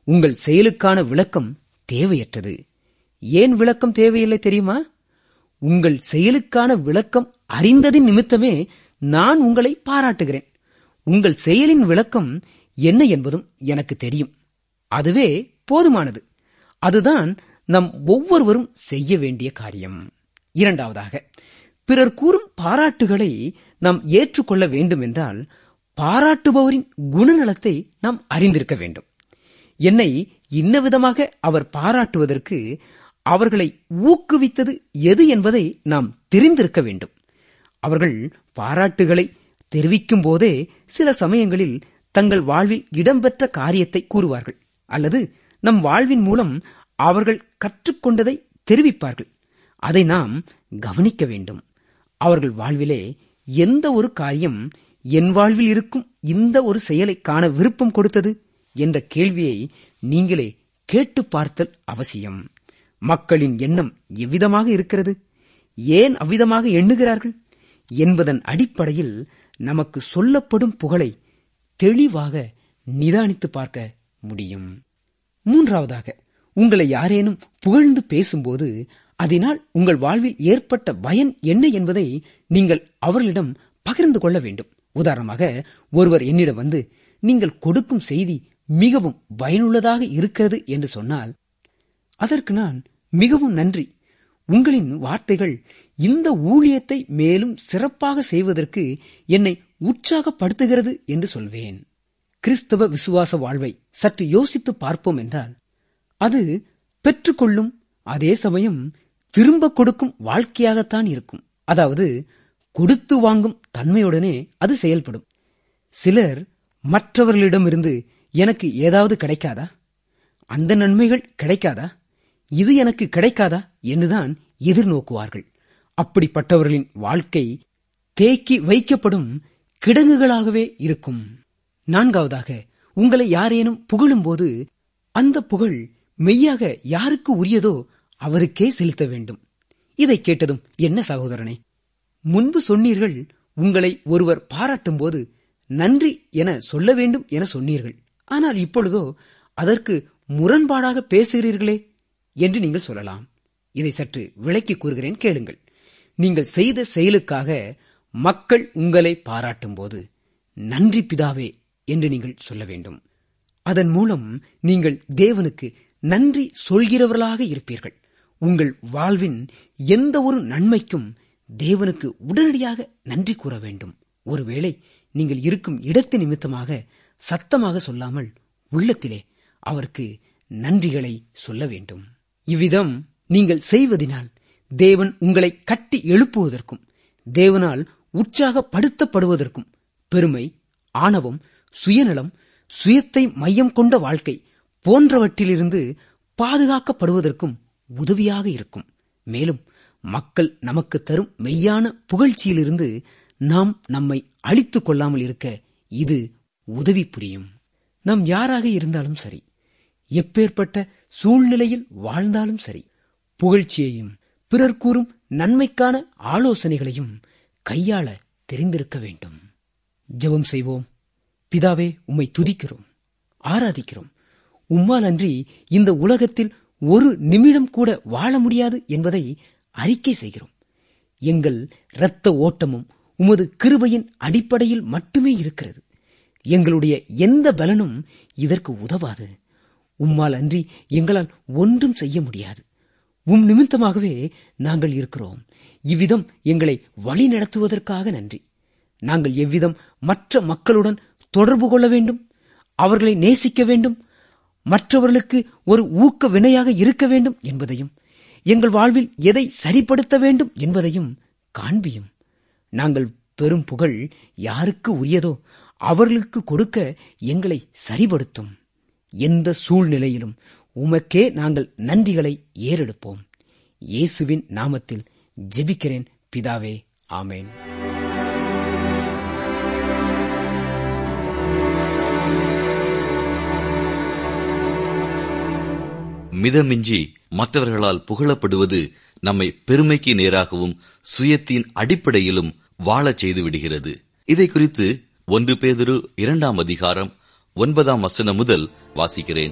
உங்கள் செயலுக்கான விளக்கம் தேவையற்றது ஏன் விளக்கம் தேவையில்லை தெரியுமா உங்கள் செயலுக்கான விளக்கம் அறிந்ததின் நிமித்தமே நான் உங்களை பாராட்டுகிறேன் உங்கள் செயலின் விளக்கம் என்ன என்பதும் எனக்கு தெரியும் அதுவே போதுமானது அதுதான் நம் ஒவ்வொருவரும் செய்ய வேண்டிய காரியம் இரண்டாவதாக பிறர் கூறும் பாராட்டுகளை நாம் ஏற்றுக்கொள்ள வேண்டும் என்றால் பாராட்டுபவரின் குணநலத்தை நாம் அறிந்திருக்க வேண்டும் என்னை இன்ன விதமாக அவர் பாராட்டுவதற்கு அவர்களை ஊக்குவித்தது எது என்பதை நாம் தெரிந்திருக்க வேண்டும் அவர்கள் பாராட்டுகளை தெரிவிக்கும் போதே சில சமயங்களில் தங்கள் வாழ்வில் இடம்பெற்ற காரியத்தை கூறுவார்கள் அல்லது நம் வாழ்வின் மூலம் அவர்கள் கற்றுக்கொண்டதை தெரிவிப்பார்கள் அதை நாம் கவனிக்க வேண்டும் அவர்கள் வாழ்விலே எந்த ஒரு காரியம் என் வாழ்வில் இருக்கும் இந்த ஒரு செயலை காண விருப்பம் கொடுத்தது என்ற கேள்வியை நீங்களே கேட்டு பார்த்தல் அவசியம் மக்களின் எண்ணம் எவ்விதமாக இருக்கிறது ஏன் அவ்விதமாக எண்ணுகிறார்கள் என்பதன் அடிப்படையில் நமக்கு சொல்லப்படும் புகழை தெளிவாக நிதானித்து பார்க்க முடியும் மூன்றாவதாக உங்களை யாரேனும் புகழ்ந்து பேசும்போது அதனால் உங்கள் வாழ்வில் ஏற்பட்ட பயன் என்ன என்பதை நீங்கள் அவர்களிடம் பகிர்ந்து கொள்ள வேண்டும் உதாரணமாக ஒருவர் என்னிடம் வந்து நீங்கள் கொடுக்கும் செய்தி மிகவும் பயனுள்ளதாக இருக்கிறது என்று சொன்னால் அதற்கு நான் மிகவும் நன்றி உங்களின் வார்த்தைகள் இந்த ஊழியத்தை மேலும் சிறப்பாக செய்வதற்கு என்னை உற்சாகப்படுத்துகிறது என்று சொல்வேன் கிறிஸ்தவ விசுவாச வாழ்வை சற்று யோசித்து பார்ப்போம் என்றால் அது பெற்றுக்கொள்ளும் அதே சமயம் திரும்ப கொடுக்கும் வாழ்க்கையாகத்தான் இருக்கும் அதாவது கொடுத்து வாங்கும் தன்மையுடனே அது செயல்படும் சிலர் மற்றவர்களிடமிருந்து எனக்கு ஏதாவது கிடைக்காதா அந்த நன்மைகள் கிடைக்காதா இது எனக்கு கிடைக்காதா என்றுதான் எதிர்நோக்குவார்கள் அப்படிப்பட்டவர்களின் வாழ்க்கை தேக்கி வைக்கப்படும் கிடங்குகளாகவே இருக்கும் நான்காவதாக உங்களை யாரேனும் புகழும்போது அந்த புகழ் மெய்யாக யாருக்கு உரியதோ அவருக்கே செலுத்த வேண்டும் இதை கேட்டதும் என்ன சகோதரனே முன்பு சொன்னீர்கள் உங்களை ஒருவர் பாராட்டும் போது நன்றி என சொல்ல வேண்டும் என சொன்னீர்கள் ஆனால் இப்பொழுதோ அதற்கு முரண்பாடாக பேசுகிறீர்களே என்று நீங்கள் சொல்லலாம் இதை சற்று விளக்கி கூறுகிறேன் கேளுங்கள் நீங்கள் செய்த செயலுக்காக மக்கள் உங்களை பாராட்டும் போது நன்றி பிதாவே என்று நீங்கள் சொல்ல வேண்டும் அதன் மூலம் நீங்கள் தேவனுக்கு நன்றி சொல்கிறவர்களாக இருப்பீர்கள் உங்கள் வாழ்வின் எந்த ஒரு நன்மைக்கும் தேவனுக்கு உடனடியாக நன்றி கூற வேண்டும் ஒருவேளை நீங்கள் இருக்கும் இடத்து நிமித்தமாக சத்தமாக சொல்லாமல் உள்ளத்திலே அவருக்கு நன்றிகளை சொல்ல வேண்டும் இவ்விதம் நீங்கள் செய்வதினால் தேவன் உங்களை கட்டி எழுப்புவதற்கும் தேவனால் உற்சாகப்படுத்தப்படுவதற்கும் பெருமை ஆணவம் சுயநலம் சுயத்தை மையம் கொண்ட வாழ்க்கை போன்றவற்றிலிருந்து பாதுகாக்கப்படுவதற்கும் உதவியாக இருக்கும் மேலும் மக்கள் நமக்கு தரும் மெய்யான புகழ்ச்சியிலிருந்து நாம் நம்மை அழித்துக் கொள்ளாமல் இருக்க இது உதவி புரியும் நாம் யாராக இருந்தாலும் சரி எப்பேற்பட்ட சூழ்நிலையில் வாழ்ந்தாலும் சரி புகழ்ச்சியையும் பிறர் கூறும் நன்மைக்கான ஆலோசனைகளையும் கையாள தெரிந்திருக்க வேண்டும் ஜெபம் செய்வோம் பிதாவே உம்மை துதிக்கிறோம் ஆராதிக்கிறோம் உம்மால் அன்றி இந்த உலகத்தில் ஒரு நிமிடம் கூட வாழ முடியாது என்பதை அறிக்கை செய்கிறோம் எங்கள் இரத்த ஓட்டமும் உமது கிருபையின் அடிப்படையில் மட்டுமே இருக்கிறது எங்களுடைய எந்த பலனும் இதற்கு உதவாது உம்மால் அன்றி எங்களால் ஒன்றும் செய்ய முடியாது உம் நிமித்தமாகவே நாங்கள் இருக்கிறோம் இவ்விதம் எங்களை வழி நடத்துவதற்காக நன்றி நாங்கள் எவ்விதம் மற்ற மக்களுடன் தொடர்பு கொள்ள வேண்டும் அவர்களை நேசிக்க வேண்டும் மற்றவர்களுக்கு ஒரு ஊக்க வினையாக இருக்க வேண்டும் என்பதையும் எங்கள் வாழ்வில் எதை சரிப்படுத்த வேண்டும் என்பதையும் காண்பியும் நாங்கள் பெரும் புகழ் யாருக்கு உரியதோ அவர்களுக்கு கொடுக்க எங்களை சரிபடுத்தும் எந்த சூழ்நிலையிலும் உமக்கே நாங்கள் நன்றிகளை ஏறெடுப்போம் இயேசுவின் நாமத்தில் ஜெபிக்கிறேன் பிதாவே ஆமேன் மிதமிஞ்சி மற்றவர்களால் புகழப்படுவது நம்மை பெருமைக்கு நேராகவும் சுயத்தின் அடிப்படையிலும் வாழச் செய்து விடுகிறது இதை குறித்து ஒன்று பேதுரு இரண்டாம் அதிகாரம் ஒன்பதாம் வசனம் முதல் வாசிக்கிறேன்